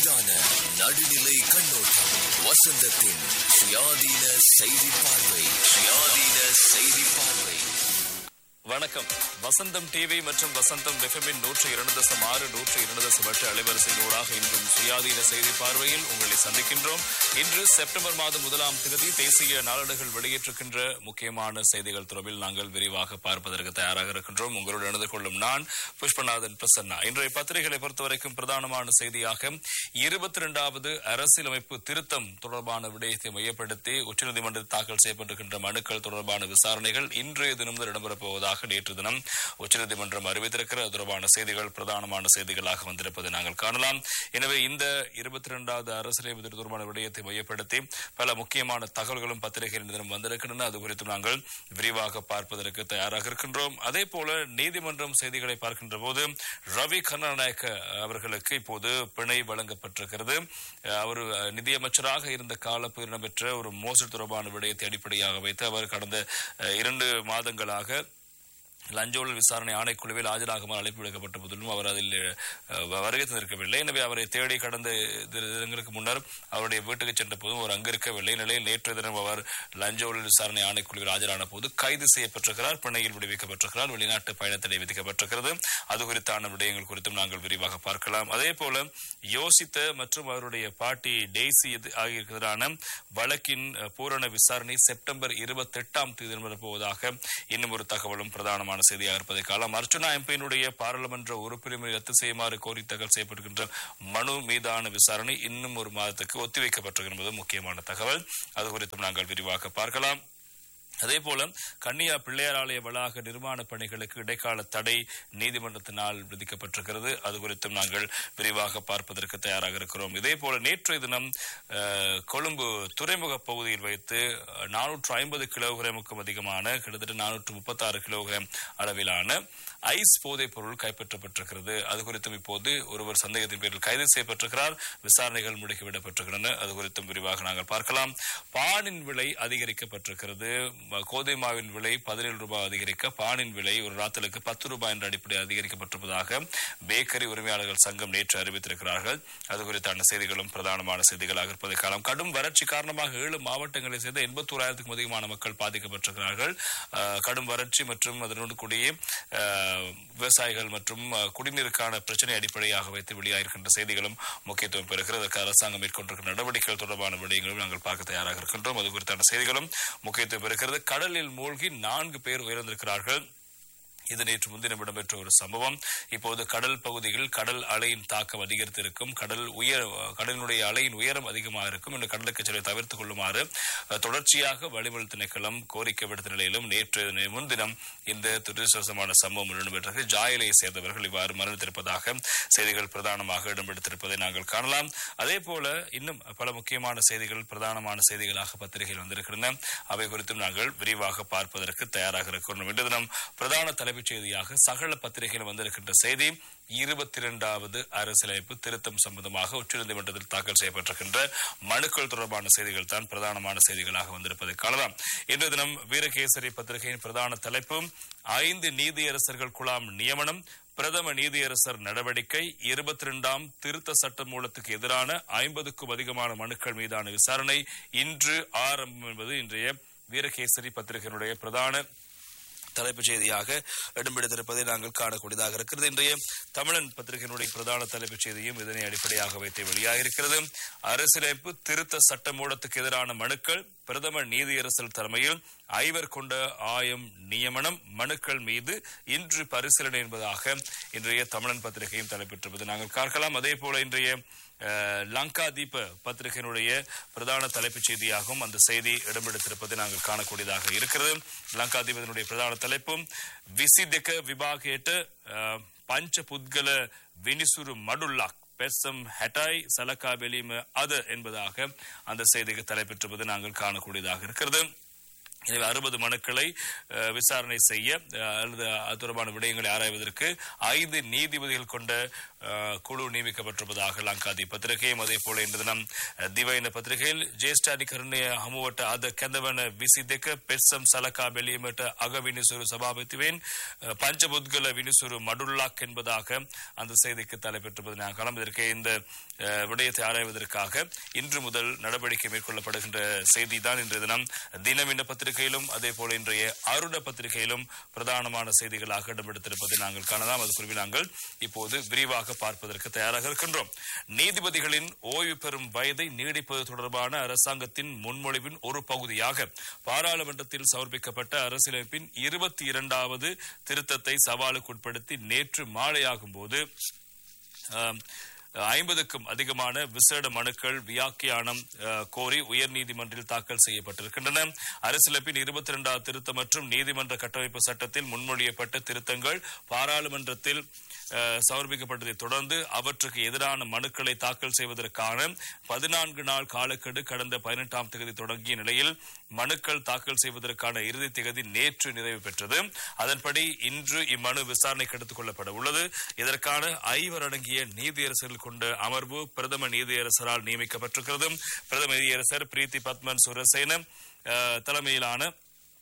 தான நடுநிலை கண்ணோட்டம் வசந்தத்தின் சுயாதீன செய்தி பார்வை சுயாதீன செய்தி பார்வை வணக்கம் வசந்தம் டிவி மற்றும் வசந்தம் எஃப்எம்மின் நூற்றி இரண்டு தசம் ஆறு நூற்றி இரண்டு தசம் எட்டு அலைவரிசைகளூடாக இன்றும் சுயாதீன செய்தி பார்வையில் உங்களை சந்திக்கின்றோம் இன்று செப்டம்பர் மாதம் முதலாம் தேதி தேசிய நாளேடுகள் வெளியிட்டிருக்கின்ற முக்கியமான செய்திகள் தொடர்பில் நாங்கள் விரிவாக பார்ப்பதற்கு தயாராக இருக்கின்றோம் உங்களோடு இணைந்து கொள்ளும் நான் புஷ்பநாதன் பிரசன்னா இன்றைய பத்திரிகைகளை பொறுத்தவரைக்கும் பிரதானமான செய்தியாக இருபத்தி இரண்டாவது அரசியலமைப்பு திருத்தம் தொடர்பான விடயத்தை மையப்படுத்தி உச்சநீதிமன்றத்தில் தாக்கல் செய்யப்பட்டிருக்கின்ற மனுக்கள் தொடர்பான விசாரணைகள் இன்றைய தினம் முதல் இடம்பெறப் போவதாக நேற்று தினம் உச்சநீதிமன்றம் அறிவித்திருக்கிற அது தொடர்பான செய்திகள் பிரதானமான செய்திகளாக வந்திருப்பதை நாங்கள் காணலாம் எனவே இந்த இருபத்தி இரண்டாவது அரசியலமைப்பு திருத்தம் தொடர்பான விடயத்தை மையப்படுத்தி பல முக்கியமான தகவல்களும் பத்திரிகைகள் தினம் வந்திருக்கின்றன அது குறித்து நாங்கள் விரிவாக பார்ப்பதற்கு தயாராக இருக்கின்றோம் அதே போல நீதிமன்றம் செய்திகளை பார்க்கின்ற போது ரவி கருணாநாயக்க அவர்களுக்கு இப்போது பிணை வழங்கப்பட்டிருக்கிறது அவர் நிதியமைச்சராக இருந்த காலப்பகுதியில் இடம்பெற்ற ஒரு மோசடி தொடர்பான விடயத்தை அடிப்படையாக வைத்து அவர் கடந்த அஹ், இரண்டு மாதங்களாக லஞ்ச ஊழல் விசாரணை ஆணைக்குழுவில் ஆஜராகுமாறு அழைப்பு விடுக்கப்பட்ட போதிலும் அவர் அதில் அஹ், வருகை தந்திருக்கவில்லை எனவே அவரை தேடி கடந்த தி- தினங்களுக்கு முன்னர் அவருடைய வீட்டுக்கு சென்ற போதும் அவர் அங்கிருக்கவில்லை நிலையில் நேற்று தினம் அவர் லஞ்ச ஊழல் விசாரணை ஆணைக்குழுவில் ஆஜரான போது கைது செய்யப்பட்டிருக்கிறார் பிணையில் விடுவிக்கப்பட்டிருக்கிறார் வெளிநாட்டு பயணத்தடை விதிக்கப்பட்டிருக்கிறது அது குறித்தான விடயங்கள் குறித்தும் நாங்கள் விரிவாக பார்க்கலாம் அதே போல யோசித்த மற்றும் அவருடைய பாட்டி டெய்சி எது- ஆகியோருக்கு எதிரான வழக்கின் அஹ், பூரண விசாரணை செப்டம்பர் இருபத்தி எட்டாம் தேதி நடைபெறப்போவதாக இன்னும் ஒரு தகவலும் பிரதானமான செய்தியாக இருப்பதை காலம் அர்ச்சுனா எம்பியினுடைய பாராளுமன்ற உறுப்பினரை ரத்து செய்யுமாறு கோரி தாக்கல் செய்யப்படுகின்ற மனு மீதான விசாரணை இன்னும் ஒரு மாதத்துக்கு ஒத்திவைக்கப்பட்டிருக்கிறது என்பது முக்கியமான தகவல் அது குறித்தும் நாங்கள் விரிவாக பார்க்கலாம் அதே போல கன்னியா பிள்ளையார் ஆலய வளாக நிர்மாண பணிகளுக்கு இடைக்கால தடை நீதிமன்றத்தினால் விதிக்கப்பட்டிருக்கிறது அது குறித்தும் நாங்கள் விரிவாக பார்ப்பதற்கு தயாராக இருக்கிறோம் இதே போல நேற்றைய தினம் அஹ், கொழும்பு துறைமுக பகுதியில் வைத்து நானூற்று ஐம்பது கிலோகிராமுக்கும் அதிகமான கிட்டத்தட்ட நானூற்று முப்பத்தாறு கிலோகிராம் அளவிலான ஐஸ் போதைப் பொருள் கைப்பற்றப்பட்டிருக்கிறது அது குறித்தும் இப்போது ஒருவர் சந்தேகத்தின் பேரில் கைது செய்யப்பட்டிருக்கிறார் விசாரணைகள் முடுக்கிவிடப்பட்டிருக்கின்றன அது குறித்தும் விரிவாக நாங்கள் பார்க்கலாம் பானின் விலை அதிகரிக்கப்பட்டிருக்கிறது ம- கோதுமை மாவின் விலை பதினேழு ரூபாய் அதிகரிக்க பானின் விலை ஒரு ராத்தலுக்கு பத்து ரூபாய் என்ற அடிப்படையில் அதிகரிக்கப்பட்டிருப்பதாக பேக்கரி உரிமையாளர்கள் சங்கம் நேற்று அறிவித்திருக்கிறார்கள் அது குறித்தான செய்திகளும் பிரதானமான செய்திகளாக இருப்பதை காலம் கடும் வறட்சி காரணமாக ஏழு மாவட்டங்களை சேர்ந்த எண்பத்தோராயிரத்துக்கும் அதிகமான மக்கள் பாதிக்கப்பட்டிருக்கிறார்கள் அஹ், கடும் வறட்சி மற்றும் அதனோடு கூடிய அஹ், விவசாயிகள் மற்றும் அஹ், குடிநீருக்கான பிரச்சனை அடிப்படையாக வைத்து வெளியாகிருக்கின்ற செய்திகளும் முக்கியத்துவம் பெறுகிறது அதற்கு அரசாங்கம் மேற்கொண்டிருக்கிற நடவடிக்கைகள் தொடர்பான விடயங்களும் நாங்கள் பார்க்க தயாராக இருக்கின்றோம் அது குறித்தான செய்திகளும் முக்கியத்துவம் பெறுகிறது கடலில் மூழ்கி நான்கு பேர் உயர்ந்திருக்கிறார்கள் இது நேற்று முன்தினம் இடம்பெற்ற ஒரு சம்பவம் இப்போது கடல் பகுதியில் கடல் அலையின் தாக்கம் அதிகரித்திருக்கும் கடல் உயர் கடலினுடைய அலையின் உயரம் அதிகமாக இருக்கும் இந்த கடலுக்கு செல்லை தவிர்த்துக் கொள்ளுமாறு அஹ், தொடர்ச்சியாக வளிமண்டல திணைக்களம் கோரிக்கை விடுத்த நிலையிலும் நேற்று நே- முன்தினம் இந்த துரதிருஷ்டவசமான சம்பவம் இடம்பெற்றது ஜாயிலையை சேர்ந்தவர்கள் இவ்வாறு மரணித்திருப்பதாக செய்திகள் பிரதானமாக இடம்பெடுத்திருப்பதை நாங்கள் காணலாம் அதே போல இன்னும் பல முக்கியமான செய்திகள் பிரதானமான செய்திகளாக பத்திரிகையில் வந்திருக்கின்றன அவை குறித்தும் நாங்கள் விரிவாக பார்ப்பதற்கு தயாராக இருக்கிறோம் இன்று தினம் பிரதான தலைப்புச் செய்தியாக சகல பத்திரிகையில் வந்திருக்கின்ற செய்தி இருபத்தி இரண்டாவது அரசியலமைப்பு திருத்தம் சம்பந்தமாக உச்சநீதிமன்றத்தில் தாக்கல் செய்யப்பட்டிருக்கின்ற மனுக்கள் தொடர்பான செய்திகள் தான் பிரதானமான செய்திகளாக வந்திருப்பதை காணலாம் இன்று தினம் வீரகேசரி பத்திரிகையின் பிரதான தலைப்பு ஐந்து நீதியரசர்கள் குழாம் நியமனம் பிரதம நீதியரசர் நடவடிக்கை இருபத்தி இரண்டாம் திருத்த சட்ட மூலத்துக்கு எதிரான ஐம்பதுக்கும் அதிகமான மனுக்கள் மீதான விசாரணை இன்று ஆரம்பம் என்பது இன்றைய வீரகேசரி பத்திரிகையினுடைய பிரதான தலைப்புச் செய்தியாக இடம்பெடுத்திருப்பதை நாங்கள் காணக்கூடியதாக இருக்கிறது இன்றைய தமிழன் பத்திரிகையினுடைய பிரதான தலைப்புச் செய்தியும் இதனை அடிப்படையாக வைத்து வெளியாகிருக்கிறது அரசியலமைப்பு திருத்த சட்ட மூலத்துக்கு எதிரான மனுக்கள் பிரதமர் நீதியரசர் தலைமையில் ஐவர் கொண்ட ஆயம் நியமனம் மனுக்கள் மீது இன்று பரிசீலனை என்பதாக இன்றைய தமிழன் பத்திரிகையும் தலைப்பெற்றிருப்பது நாங்கள் பார்க்கலாம் அதே போல இன்றைய அஹ், லங்கா தீப பத்திரிகையினுடைய பிரதான தலைப்புச் செய்தியாகவும் அந்த செய்தி இடம்பெடுத்திருப்பதை நாங்கள் காணக்கூடியதாக இருக்கிறது லங்கா தீபத்தினுடைய பிரதான தலைப்பும் விசிதெக்க விபாகேட்ட அஹ், பஞ்ச புத்கல வினிசுரு மடுல்லாக் பெர்சம் ஹெட்டாய் சலக்கா வெளிம அது என்பதாக அந்த செய்திக்கு தலைப்பெற்றிருப்பது நாங்கள் காணக்கூடியதாக இருக்கிறது எனவே அறுபது மனுக்களை அஹ், விசாரணை செய்ய அஹ், அல்லது அது தொடர்பான விடயங்களை ஆராய்வதற்கு ஐந்து நீதிபதிகள் கொண்ட அஹ், குழு நியமிக்கப்பட்டிருப்பதாக லங்காதி பத்திரிகையும் அதே போல இன்று தினம் அஹ், திவைன பத்திரிகையில் ஜேஷ்டானி கருணைய ஹமுவட்ட அத கெந்தவன விசி දෙක පෙත්සම් සලකා බැලීමට අග විනිසුරු சபாபதிவேன் அஹ், பஞ்சபுத்கல வினிசுரு மடுல்லாக் என்பதாக அந்த செய்திக்கு தலைப்பெற்றிருப்பதை நான் காலம் இதற்கு இந்த அஹ், விடயத்தை ஆராய்வதற்காக இன்று முதல் நடவடிக்கை மேற்கொள்ளப்படுகின்ற செய்தி தான் இன்றைய தினம் தினமின பத்திரிகையிலும் அதே போல இன்றைய அருட பத்திரிகையிலும் பிரதானமான செய்திகளாக இடம்பெடுத்திருப்பதை நாங்கள் காணலாம் அது குறித்து நாங்கள் இப்போது விரிவாக பார்ப்பதற்கு தயாராக இருக்கின்றோம் நீதிபதிகளின் ஓய்வு பெறும் வயதை நீடிப்பது தொடர்பான அரசாங்கத்தின் முன்மொழிவின் ஒரு பகுதியாக பாராளுமன்றத்தில் சமர்ப்பிக்கப்பட்ட அரசியலமைப்பின் இருபத்தி இரண்டாவது திருத்தத்தை சவாலுக்குட்படுத்தி நேற்று மாலையாகும் போது ஐம்பதுக்கும் அதிகமான விசேட மனுக்கள் வியாக்கியானம் அஹ், கோரி உயர்நீதிமன்றில் தாக்கல் செய்யப்பட்டிருக்கின்றன அரசியலமைப்பின் இருபத்தி இரண்டாவது திருத்தம் மற்றும் நீதிமன்ற கட்டமைப்பு சட்டத்தில் முன்மொழியப்பட்ட திருத்தங்கள் பாராளுமன்றத்தில் அஹ், சமர்ப்பிக்கப்பட்டதை தொடர்ந்து அவற்றுக்கு எதிரான மனுக்களை தாக்கல் செய்வதற்கான பதினான்கு நாள் காலக்கெடு கடந்த பதினெட்டாம் தேதி தொடங்கிய நிலையில் மனுக்கள் தாக்கல் செய்வதற்கான இறுதி தேதி நேற்று நிறைவு பெற்றது அதன்படி இன்று இம்மனு விசாரணைக்கு எடுத்துக் கொள்ளப்பட உள்ளது இதற்கான ஐவர் அடங்கிய நீதியரசர்கள் கொண்ட அமர்வு பிரதம நீதியரசரால் நியமிக்கப்பட்டிருக்கிறது பிரதம நீதியரசர் பிரீத்தி பத்மன் சுரசேன அஹ், தலைமையிலான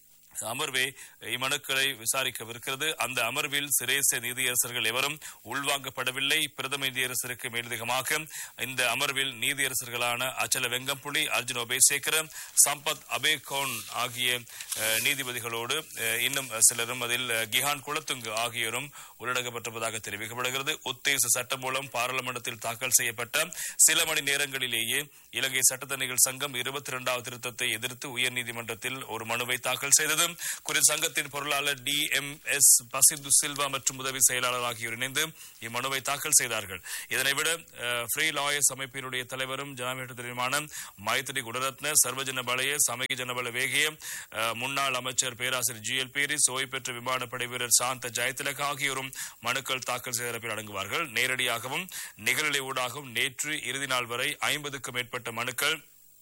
அமர்வே இம்மனுக்களை விசாரிக்கவிருக்கிறது அந்த அமர்வில் சிரேச நீதியரசர்கள் எவரும் உள்வாங்கப்படவில்லை பிரதம நீதியரசருக்கு மேலதிகமாக இந்த அமர்வில் நீதியரசர்களான அச்சல வெங்கம்புலி அர்ஜுன் ஒபேசேகர சம்பத் அபேகோன் ஆகிய அஹ், நீதிபதிகளோடு அஹ், இன்னும் சிலரும் அதில் அஹ், கிஹான் குலத்துங்கு ஆகியோரும் உள்ளடக்கப்பட்டிருப்பதாக தெரிவிக்கப்படுகிறது உத்தேச சட்டம் மூலம் பாராளுமன்றத்தில் தாக்கல் செய்யப்பட்ட சில மணி நேரங்களிலேயே இலங்கை சட்டத்தணிகள் சங்கம் இருபத்தி இரண்டாவது திருத்தத்தை எதிர்த்து உயர்நீதிமன்றத்தில் ஒரு மனுவை தாக்கல் செய்தது குறித்த சங்கத்தின் பொருளாளர் D M S Pasindu Silva மற்றும் உதவி செயலாளர் ஆகியோர் இணைந்து இம்மனுவை தாக்கல் செய்தார்கள் இதனை விட ஃப்ரீ லாயர்ஸ் அமைப்பினுடைய தலைவரும் ஜனாதிபதியுமான மைத்திரி குணரத்ன சர்வஜன பலய சமகி ஜனபல வேகிய அஹ், முன்னாள் அமைச்சர் பேராசிரியர் ஜி எல் பீரிஸ் ஓய்வு பெற்ற விமானப்படை வீரர் சாந்த ஜெயதிலக் ஆகியோரும் மனுக்கள் தாக்கல் செய்த தரப்பில் அடங்குவார்கள் நேரடியாகவும் நிகழ்நிலை ஊடாகவும் நேற்று இறுதி நாள் வரை ஐம்பதுக்கும் மேற்பட்ட மனுக்கள்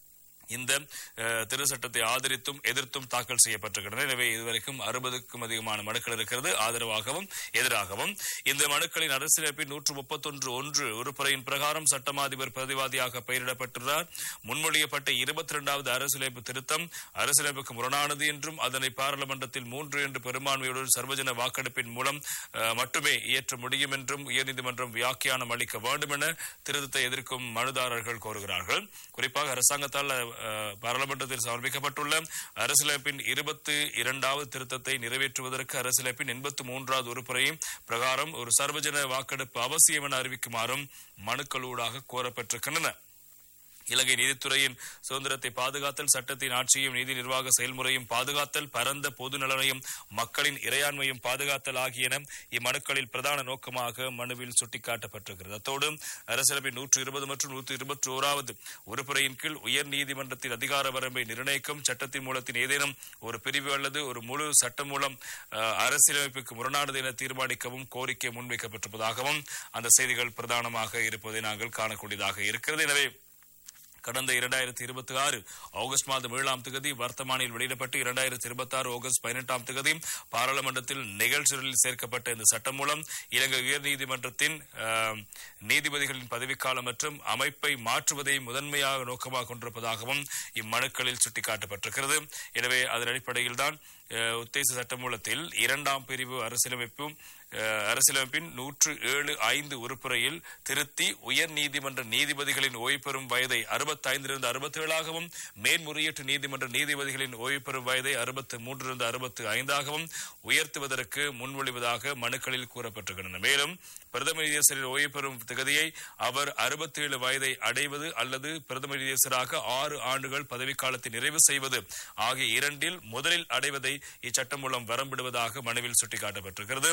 இந்த அஹ், திரு சட்டத்தை ஆதரித்தும் எதிர்த்தும் தாக்கல் செய்யப்பட்டிருக்கின்றன எனவே இதுவரைக்கும் அறுபதுக்கும் அதிகமான மனுக்கள் இருக்கிறது ஆதரவாகவும் எதிராகவும் இந்த மனுக்களின் அரசியலமைப்பின் நூற்று முப்பத்தொன்று ஒன்று உறுப்புரையின் பிரகாரம் சட்டமாதிபர் பிரதிவாதியாக பெயரிடப்பட்டுள்ளார் முன்மொழியப்பட்ட இருபத்தி இரண்டாவது அரசியலமைப்பு திருத்தம் அரசியலமைப்புக்கு முரணானது என்றும் அதனை பாராளுமன்றத்தில் மூன்று என்று பெரும்பான்மையுடன் சர்வஜன வாக்கெடுப்பின் மூலம் அஹ், மட்டுமே இயற்ற முடியும் என்றும் உயர்நீதிமன்றம் வியாக்கியானம் அளிக்க வேண்டும் என திருத்தத்தை எதிர்க்கும் மனுதாரர்கள் கோருகிறார்கள் குறிப்பாக அரசாங்கத்தால் அஹ், பாராளுமன்றத்தில் சமர்ப்பிக்கப்பட்டுள்ள அரசியலமைப்பின் இருபத்தி இரண்டாவது திருத்தத்தை நிறைவேற்றுவதற்கு அரசியலமைப்பின் எண்பத்தி மூன்றாவது உறுப்புரையும் பிரகாரம் ஒரு சர்வஜன வாக்கெடுப்பு அவசியம் என அறிவிக்குமாறும் மனுக்களூடாக கோரப்பட்டிருக்கின்றன இலங்கை நீதித்துறையின் சுதந்திரத்தை பாதுகாத்தல் சட்டத்தின் ஆட்சியும் நீதி நிர்வாக செயல்முறையும் பாதுகாத்தல் பரந்த பொது நலனையும் மக்களின் இறையாண்மையும் பாதுகாத்தல் ஆகியன இம்மனுக்களில் பிரதான நோக்கமாக மனுவில் சுட்டிக்காட்டப்பட்டிருக்கிறது அத்தோடு அரசியலமைப்பின் நூற்று இருபது மற்றும் நூற்று இருபத்தி ஓராவது உறுப்புரையின் கீழ் உயர் நீதிமன்றத்தின் அதிகார வரம்பை நிர்ணயிக்கும் சட்டத்தின் மூலத்தின் ஏதேனும் ஒரு பிரிவு அல்லது ஒரு முழு சட்டம் மூலம் அஹ், அரசியலமைப்புக்கு முரணானது என தீர்மானிக்கவும் கோரிக்கை முன்வைக்கப்பட்டிருப்பதாகவும் அந்த செய்திகள் பிரதானமாக இருப்பதை நாங்கள் காணக்கூடியதாக இருக்கிறது எனவே கடந்த இரண்டாயிரத்தி இருபத்தி ஆறு ஆகஸ்ட் மாதம் ஏழாம் தேதி வர்த்தமானில் வெளியிடப்பட்டு இரண்டாயிரத்தி இருபத்தி ஆறு ஆகஸ்ட் பதினெட்டாம் தேதி பாராளுமன்றத்தில் நிகழ்ச்சிகளில் சேர்க்கப்பட்ட இந்த சட்டம் மூலம் இலங்கை உயர்நீதிமன்றத்தின் அஹ், நீதிபதிகளின் பதவிக்காலம் மற்றும் அமைப்பை மாற்றுவதை முதன்மையாக நோக்கமாக கொண்டிருப்பதாகவும் இம்மனுக்களில் சுட்டிக்காட்டப்பட்டிருக்கிறது எனவே அதன் அடிப்படையில்தான் அஹ், உத்தேச சட்டமூலத்தில் இரண்டாம் பிரிவு அரசியலமைப்பு அஹ், அரசியலமைப்பின் நூற்று ஏழு ஐந்து உறுப்புரையில் திருத்தி உயர் நீதிமன்ற நீதிபதிகளின் ஓய்வு பெறும் வயதை அறுபத்தைந்திலிருந்து அறுபத்தி ஏழாகவும் மேன்முறையீட்டு நீதிமன்ற நீதிபதிகளின் ஓய்வு பெறும் வயதை அறுபத்து மூன்றிலிருந்து அறுபத்து ஐந்தாகவும் உயர்த்துவதற்கு முன்மொழிவதாக மனுக்களில் கூறப்பட்டிருக்கின்றன மேலும் பிரதம நீதியரசரின் ஓய்வு பெறும் திகதியை அவர் அறுபத்தி ஏழு வயதை அடைவது அல்லது பிரதம நீதியரசராக ஆறு ஆண்டுகள் பதவிக்காலத்தை நிறைவு செய்வது ஆகிய இரண்டில் முதலில் அடைவதை இச்சட்டம் மூலம் வரம்பிடுவதாக மனுவில் சுட்டிக்காட்டப்பட்டிருக்கிறது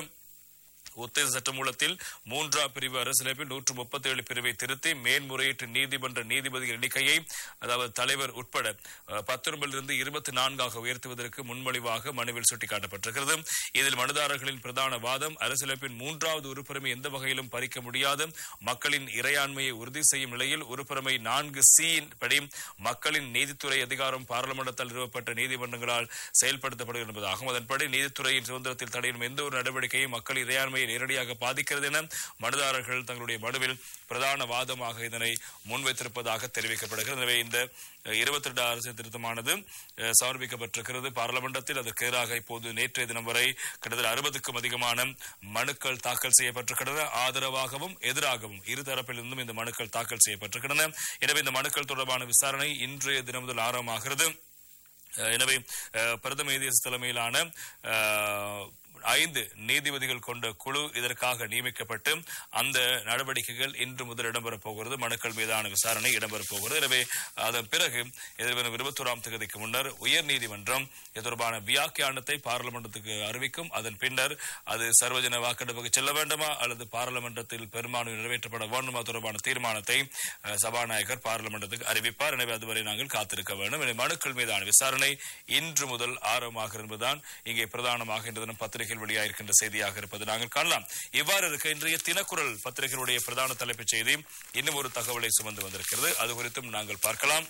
உத்தேச சட்டமூலத்தில் மூன்றாம் பிரிவு அரசியலமைப்பில் நூற்று முப்பத்தி ஏழு பிரிவை திருத்தி மேன்முறையீட்டு நீதிமன்ற நீதிபதிகள் எண்ணிக்கையை அதாவது தலைவர் உட்பட பத்தொன்பதிலிருந்து இருபத்தி நான்காக உயர்த்துவதற்கு முன்மொழிவாக மனுவில் சுட்டிக்காட்டப்பட்டிருக்கிறது இதில் மனுதாரர்களின் பிரதான வாதம் அரசியலமைப்பின் மூன்றாவது உறுப்புரிமை எந்த வகையிலும் பறிக்க முடியாத மக்களின் இறையாண்மையை உறுதி செய்யும் நிலையில் உறுப்புரிமை நான்கு சி படி மக்களின் நீதித்துறை அதிகாரம் பாராளுமன்றத்தால் நிறுவப்பட்ட நீதிமன்றங்களால் செயல்படுத்தப்படுகிறது என்பதாகும் அதன்படி நீதித்துறையின் சுதந்திரத்தில் தடையும் எந்த ஒரு நடவடிக்கையும் மக்கள் இறையாண்மையை வாழ்க்கையை நேரடியாக பாதிக்கிறது என மனுதாரர்கள் தங்களுடைய மனுவில் பிரதான வாதமாக இதனை முன்வைத்திருப்பதாக தெரிவிக்கப்படுகிறது எனவே இந்த இருபத்தி ரெண்டு அரசியல் திருத்தமானது அஹ், சமர்ப்பிக்கப்பட்டிருக்கிறது பாராளுமன்றத்தில் அதற்கு எதிராக இப்போது நேற்றைய தினம் வரை கிட்டத்தட்ட அறுபதுக்கும் அதிகமான மனுக்கள் தாக்கல் செய்யப்பட்டிருக்கின்றன ஆதரவாகவும் எதிராகவும் இருதரப்பிலிருந்தும் இந்த மனுக்கள் தாக்கல் செய்யப்பட்டிருக்கின்றன எனவே இந்த மனுக்கள் தொடர்பான விசாரணை இன்றைய தினம் முதல் ஆரம்பமாகிறது அஹ், எனவே அஹ், பிரதம நீதியரசு தலைமையிலான அஹ், ஐந்து நீதிபதிகள் கொண்ட குழு இதற்காக நியமிக்கப்பட்டு அந்த நடவடிக்கைகள் இன்று முதல் இடம்பெறப் போகிறது மனுக்கள் மீதான விசாரணை இடம்பெறப் போகிறது எனவே அதன் பிறகு எதிர்வரும் இருபத்தோராம் தேதிக்கு முன்னர் உயர் நீதிமன்றம் இது தொடர்பான வியாக்கியானத்தை பாராளுமன்றத்துக்கு அறிவிக்கும் அதன் பின்னர் அது சர்வஜன வாக்கெடுப்புக்கு செல்ல வேண்டுமா அல்லது பாராளுமன்றத்தில் பெரும்பான்மை நிறைவேற்றப்பட வேண்டுமா தொடர்பான தீர்மானத்தை அஹ், சபாநாயகர் பாராளுமன்றத்துக்கு அறிவிப்பார் எனவே அதுவரை நாங்கள் காத்திருக்க வேண்டும் எனவே மனுக்கள் மீதான விசாரணை இன்று முதல் ஆரம்பமாக என்பதுதான் இங்கே பிரதானமாக இன்று தினம் பத்திரிகையில் வெளியாயிருக்கின்ற செய்தியாக இருப்பது நாங்கள் காணலாம் இவ்வாறு இருக்க இன்றைய தினக்குரல் பத்திரிகையினுடைய பிரதான தலைப்புச் செய்தி இன்னும் ஒரு தகவலை சுமந்து வந்திருக்கிறது அது குறித்தும் நாங்கள் பார்க்கலாம்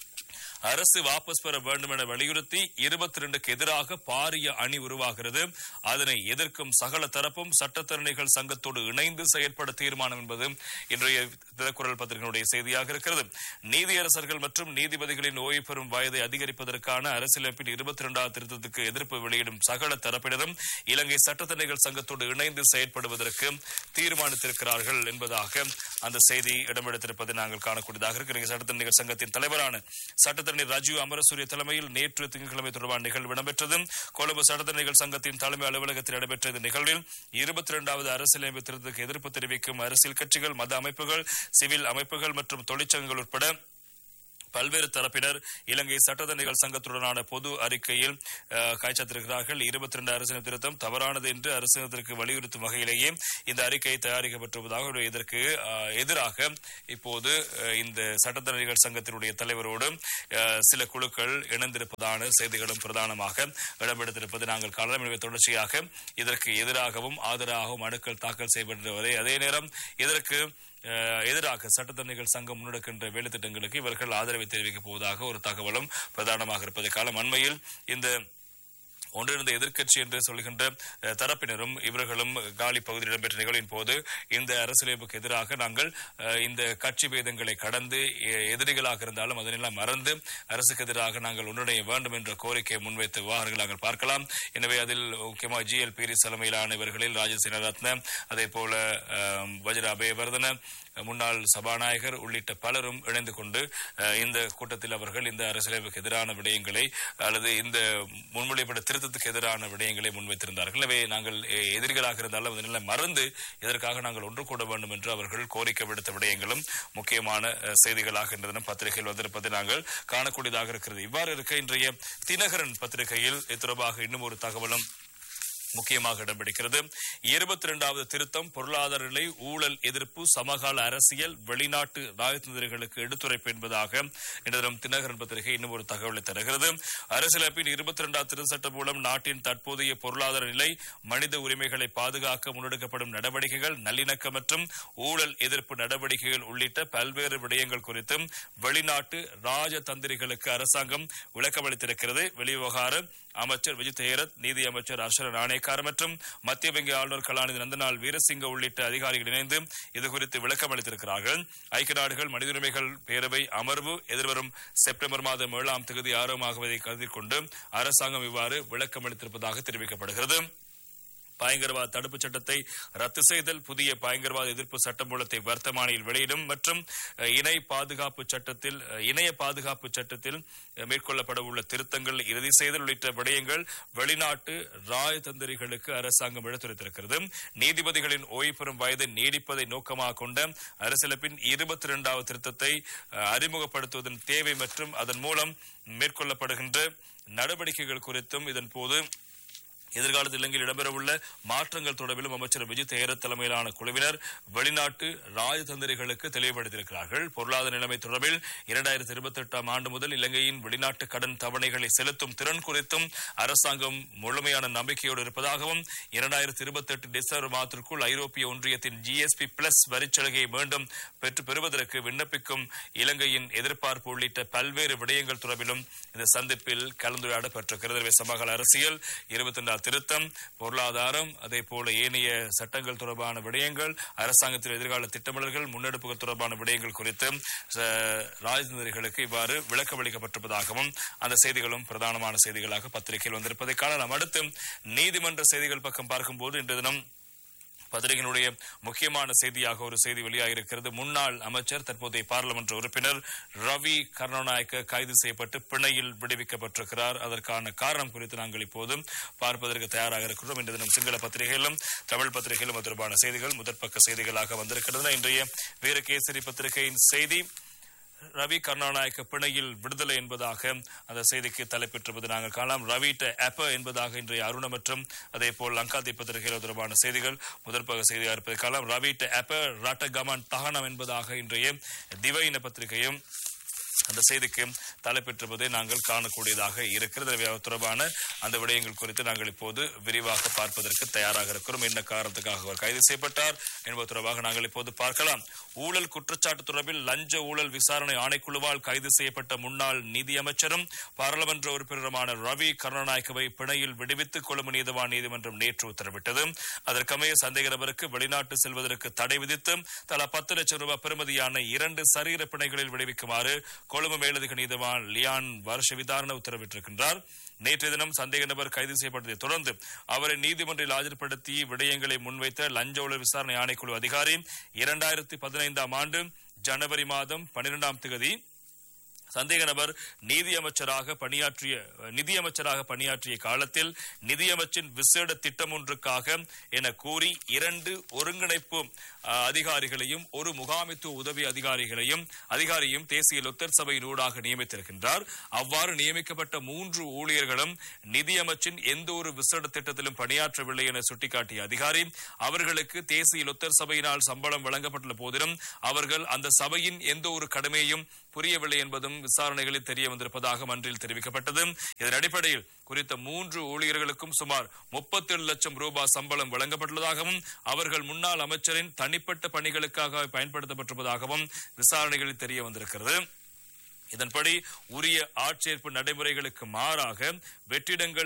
அரசு வாபஸ் பெற வேண்டும் என வலியுறுத்தி இருபத்தி ரெண்டுக்கு எதிராக பாரிய அணி உருவாகிறது அதனை எதிர்க்கும் சகல தரப்பும் சட்டத்தரணிகள் சங்கத்தோடு இணைந்து செயற்பட தீர்மானம் என்பது இன்றைய தினக்குரல் பத்திரிகையினுடைய செய்தியாக இருக்கிறது நீதியரசர்கள் மற்றும் நீதிபதிகளின் ஓய்வு பெறும் வயதை அதிகரிப்பதற்கான அரசியலமைப்பின் இருபத்தி இரண்டாவது திருத்தத்துக்கு எதிர்ப்பு வெளியிடும் சகல தரப்பினரும் இலங்கை சட்டத்தரணிகள் சங்கத்தோடு இணைந்து செயற்படுவதற்கு தீர்மானித்திருக்கிறார்கள் என்பதாக அந்த செய்தி இடம்பெடுத்திருப்பதை நாங்கள் காணக்கூடியதாக இருக்கு இலங்கை சட்டத்தரணிகள் சங்கத்தின் தலைவரான சட்டத்தரணி ராஜீவ் அமரசூரிய தலைமையில் நேற்று திங்கட்கிழமை தொடர்பான நிகழ்வு இடம்பெற்றது கொழும்பு சட்டத்தரணிகள் சங்கத்தின் தலைமை அலுவலகத்தில் நடைபெற்ற இந்த நிகழ்வில் இருபத்தி இரண்டாவது அரசியலமைப்பு திருத்தத்துக்கு எதிர்ப்பு தெரிவிக்கும் அரசியல் கட்சிகள் மத அமைப்புகள் சிவில் அமைப்புகள் மற்றும் தொழிற்சங்கங்கள் உட்பட பல்வேறு தரப்பினர் இலங்கை சட்டத்தரணிகள் சங்கத்துடனான பொது அறிக்கையில் அஹ், காய்ச்சத்திருக்கிறார்கள் இருபத்தி ரெண்டு அரசியல் திருத்தம் தவறானது என்று அரசாங்கத்திற்கு வலியுறுத்தும் வகையிலேயே இந்த அறிக்கை தயாரிக்கப்பட்டிருப்பதாக இதற்கு அஹ், எதிராக இப்போது அஹ், இந்த சட்டத்தரணிகள் சங்கத்தினுடைய தலைவரோடு அஹ், சில குழுக்கள் இணைந்திருப்பதான செய்திகளும் பிரதானமாக இடம்பெடுத்திருப்பது நாங்கள் காணலாம் எனவே தொடர்ச்சியாக இதற்கு எதிராகவும் ஆதரவாகவும் மனுக்கள் தாக்கல் செய்யப்பட்டு அதே நேரம் இதற்கு அஹ், எதிராக சட்டத்தரணிகள் சங்கம் முன்னெடுக்கின்ற வேலை திட்டங்களுக்கு இவர்கள் ஆதரவை தெரிவிக்கப் போவதாக ஒரு தகவலும் பிரதானமாக இருப்பதை காலம் அண்மையில் இந்த ஒன்றிணைந்த எதிர்க்கட்சி என்று சொல்கின்ற அஹ், தரப்பினரும் இவர்களும் காலி பகுதியில் இடம்பெற்ற நிகழ்வின் போது இந்த அரசியலமைப்புக்கு எதிராக நாங்கள் அஹ், இந்த கட்சி பேதங்களை கடந்து எ- எதிரிகளாக இருந்தாலும் அதனெல்லாம் மறந்து அரசுக்கு எதிராக நாங்கள் ஒன்றிணைய வேண்டும் என்ற கோரிக்கையை முன்வைத்த விவகாரங்கள் நாங்கள் பார்க்கலாம் எனவே அதில் முக்கியமாக ஜி எல் பீரிஸ் தலைமையிலான இவர்களில் ராஜசேனரத்ன அதே போல அஹ், வஜ்ர அபயவர்தன முன்னாள் சபாநாயகர் உள்ளிட்ட பலரும் இணைந்து கொண்டு அஹ், இந்த கூட்டத்தில் அவர்கள் இந்த அரசியலமைப்புக்கு எதிரான விடயங்களை அல்லது இந்த முன்மொழியப்பட்ட திருத்தத்துக்கு எதிரான விடயங்களை முன்வைத்திருந்தார்கள் எனவே நாங்கள் எ- எதிரிகளாக இருந்தாலும் அதனை மறந்து இதற்காக நாங்கள் ஒன்று கூட வேண்டும் என்று அவர்கள் கோரிக்கை விடுத்த விடயங்களும் முக்கியமான அஹ், செய்திகளாக இன்று தினம் பத்திரிகையில் வந்திருப்பதை நாங்கள் காணக்கூடியதாக இருக்கிறது இவ்வாறு இருக்க இன்றைய தினகரன் பத்திரிகையில் இது தொடர்பாக இன்னும் ஒரு தகவலும் முக்கியமாக இடம்பிடிக்கிறது இருபத்தி இரண்டாவது திருத்தம் பொருளாதார நிலை ஊழல் எதிர்ப்பு சமகால அரசியல் வெளிநாட்டு ராஜதந்திரிகளுக்கு எடுத்துரைப்பு என்பதாக இன்று தினம் தினகரன் பத்திரிகை இன்னும் ஒரு தகவலை தருகிறது அரசியலமைப்பின் இருபத்தி இரண்டாவது திருத்த சட்டம் மூலம் நாட்டின் தற்போதைய பொருளாதார நிலை மனித உரிமைகளை பாதுகாக்க முன்னெடுக்கப்படும் நடவடிக்கைகள் நல்லிணக்கம் மற்றும் ஊழல் எதிர்ப்பு நடவடிக்கைகள் உள்ளிட்ட பல்வேறு விடயங்கள் குறித்தும் வெளிநாட்டு ராஜதந்திரிகளுக்கு அரசாங்கம் விளக்கமளித்திருக்கிறது வெளிவிவகார அமைச்சர் விஜய் தேரத் நீதி அமைச்சர் அர்ஷன நாணேக்கார் மற்றும் மத்திய வங்கி ஆளுநர் கலாநிதி நந்தனால் வீரசிங்க உள்ளிட்ட அதிகாரிகள் இணைந்து இது குறித்து விளக்கம் அளித்திருக்கிறார்கள் ஐக்கிய நாடுகள் மனித உரிமைகள் பேரவை அமர்வு எதிர்வரும் செப்டம்பர் மாதம் ஏழாம் தேதி ஆரம்பமாகுவதை கருத்தில் கொண்டு அரசாங்கம் இவ்வாறு விளக்கம் அளித்திருப்பதாக தெரிவிக்கப்படுகிறது பயங்கரவாத தடுப்புச் சட்டத்தை ரத்து செய்தல் புதிய பயங்கரவாத எதிர்ப்பு சட்டமூலத்தை வர்த்தமானியில் வெளியிடும் மற்றும் அஹ், இணை பாதுகாப்பு சட்டத்தில் அஹ், இணைய பாதுகாப்பு சட்டத்தில் அஹ், மேற்கொள்ளப்பட உள்ள திருத்தங்கள் இறுதி செய்தல் உள்ளிட்ட விடயங்கள் வெளிநாட்டு ராயதந்திரிகளுக்கு அரசாங்கம் எடுத்துரைத்திருக்கிறது நீதிபதிகளின் ஓய்வு பெறும் வயதை நீடிப்பதை நோக்கமாக கொண்ட அரசியலமைப்பின் இருபத்தி இரண்டாவது திருத்தத்தை அஹ், அறிமுகப்படுத்துவதன் தேவை மற்றும் அதன் மூலம் மேற்கொள்ளப்படுகின்ற நடவடிக்கைகள் குறித்தும் இதன் போது எதிர்காலத்தில் இலங்கையில் இடம்பெறவுள்ள மாற்றங்கள் தொடர்பிலும் அமைச்சர் விஜய் தேரத் தலைமையிலான குழுவினர் வெளிநாட்டு ராஜதந்திரிகளுக்கு தெளிவுபடுத்தியிருக்கிறார்கள் பொருளாதார நிலைமை தொடர்பில் இரண்டாயிரத்தி இருபத்தி எட்டாம் ஆண்டு முதல் இலங்கையின் வெளிநாட்டு கடன் தவணைகளை செலுத்தும் திறன் குறித்தும் அரசாங்கம் முழுமையான நம்பிக்கையோடு இருப்பதாகவும் இரண்டாயிரத்தி இருபத்தி எட்டு டிசம்பர் மாதத்திற்குள் ஐரோப்பிய ஒன்றியத்தின் ஜிஎஸ்பி பிளஸ் வரிச்சலுகையை மீண்டும் பெற்று பெறுவதற்கு விண்ணப்பிக்கும் இலங்கையின் எதிர்பார்ப்பு உள்ளிட்ட பல்வேறு விடயங்கள் தொடர்பிலும் இந்த சந்திப்பில் கலந்துரையாடப்பட்டிருக்கிறது எனவே சமகால அரசியல் இருபத்தி ரெண்டாம் திருத்தம் பொருளாதாரம் அதே போல ஏனைய சட்டங்கள் தொடர்பான விடயங்கள் அரசாங்கத்தின் எதிர்கால திட்டமிடல்கள் முன்னெடுப்புகள் தொடர்பான விடயங்கள் குறித்து ச- ராஜதந்திரிகளுக்கு இவ்வாறு விளக்கமளிக்கப்பட்டிருப்பதாகவும் அந்த செய்திகளும் பிரதானமான செய்திகளாக பத்திரிகையில் வந்திருப்பதை காணலாம் அடுத்து நீதிமன்ற செய்திகள் பக்கம் பார்க்கும்போது இன்று தினம் பத்திரிகையினுடைய முக்கியமான செய்தியாக ஒரு செய்தி வெளியாகியிருக்கிறது முன்னாள் அமைச்சர் தற்போதைய பாராளுமன்ற உறுப்பினர் ரவி கருணாநாயக்க கைது செய்யப்பட்டு பிணையில் விடுவிக்கப்பட்டிருக்கிறார் அதற்கான காரணம் குறித்து நாங்கள் இப்போது பார்ப்பதற்கு தயாராக இருக்கிறோம் இன்று தினம் சிங்கள பத்திரிகையிலும் தமிழ் பத்திரிகையிலும் அது தொடர்பான செய்திகள் முதற்பக்க செய்திகளாக வந்திருக்கிறது இன்றைய வீரகேசரி பத்திரிகையின் செய்தி ரவி கருணாநாயக்க பிணையில் விடுதலை என்பதாக அந்த செய்திக்கு தலைப்பெற்றிருப்பது நாங்கள் காணலாம் ரவிட்ட ஆப்ப என்பதாக இன்றைய அருண மற்றும் அதே போல் லங்காதி பத்திரிகையில் தொடர்பான செய்திகள் முதற்பக செய்தியாக இருப்பதை காணலாம் ரவிட்ட ஆப்ப ராட்டகமான் தகனம் என்பதாக இன்றைய திவையின பத்திரிகையும் அந்த செய்திக்கு தலைப்பெற்றிருப்பதை நாங்கள் காணக்கூடியதாக இருக்கிறது எனவே அது தொடர்பான அந்த விடயங்கள் குறித்து நாங்கள் இப்போது விரிவாக பார்ப்பதற்கு தயாராக இருக்கிறோம் என்ன காரணத்துக்காக அவர் கைது செய்யப்பட்டார் என்பது தொடர்பாக நாங்கள் இப்போது பார்க்கலாம் ஊழல் குற்றச்சாட்டு தொடர்பில் லஞ்ச ஊழல் விசாரணை ஆணைக்குழுவால் கைது செய்யப்பட்ட முன்னாள் நிதியமைச்சரும் பாராளுமன்ற உறுப்பினருமான ரவி கருணாநாயக்கவை பிணையில் விடுவித்து கொழும்பு நீதவான் நீதிமன்றம் நேற்று உத்தரவிட்டது அதற்கமைய சந்தேக நபருக்கு வெளிநாட்டு செல்வதற்கு தடை விதித்து தலா பத்து லட்சம் ரூபாய் பெறுமதியான இரண்டு சரீர பிணைகளில் விடுவிக்குமாறு கொழும்பு மேலதிக நீதிவான் லியான் வருஷ விதாரண உத்தரவிட்டிருக்கின்றார் நேற்றைய தினம் சந்தேக நபர் கைது செய்யப்பட்டதை தொடர்ந்து அவரை நீதிமன்றில் ஆஜர்படுத்தி விடயங்களை முன்வைத்த லஞ்ச ஊழல் விசாரணை ஆணைக்குழு அதிகாரி இரண்டாயிரத்தி பதினைந்தாம் ஆண்டு ஜனவரி மாதம் பன்னிரெண்டாம் தேதி சந்தேக நபர் நீதியமைச்சராக பணியாற்றிய நிதியமைச்சராக பணியாற்றிய காலத்தில் நிதியமைச்சின் விசேட திட்டம் ஒன்றுக்காக என கூறி இரண்டு ஒருங்கிணைப்பு அஹ், அதிகாரிகளையும் ஒரு முகாமித்துவ உதவி அதிகாரிகளையும் அதிகாரியும் தேசிய லொத்தர் சபையின் ஊடாக நியமித்திருக்கின்றார் அவ்வாறு நியமிக்கப்பட்ட மூன்று ஊழியர்களும் நிதியமைச்சின் எந்த ஒரு விசேட திட்டத்திலும் பணியாற்றவில்லை என சுட்டிக்காட்டிய அதிகாரி அவர்களுக்கு தேசிய லொத்தர் சபையினால் சம்பளம் வழங்கப்பட்டுள்ள போதிலும் அவர்கள் அந்த சபையின் எந்த ஒரு கடமையையும் புரியவில்லை என்பதும் விசாரணைகளில் தெரிய வந்திருப்பதாக மன்றில் தெரிவிக்கப்பட்டது இதன் அடிப்படையில் குறித்த மூன்று ஊழியர்களுக்கும் சுமார் 37 லட்சம் ரூபாய் சம்பளம் வழங்கப்பட்டுள்ளதாகவும் அவர்கள் முன்னாள் அமைச்சரின் தனிப்பட்ட பணிகளுக்காக பயன்படுத்தப்பட்டிருப்பதாகவும் விசாரணைகளில் தெரிய வந்திருக்கிறது இதன்படி உரிய ஆட்சேர்ப்பு நடைமுறைகளுக்கு மாறாக வெற்றிடங்கள்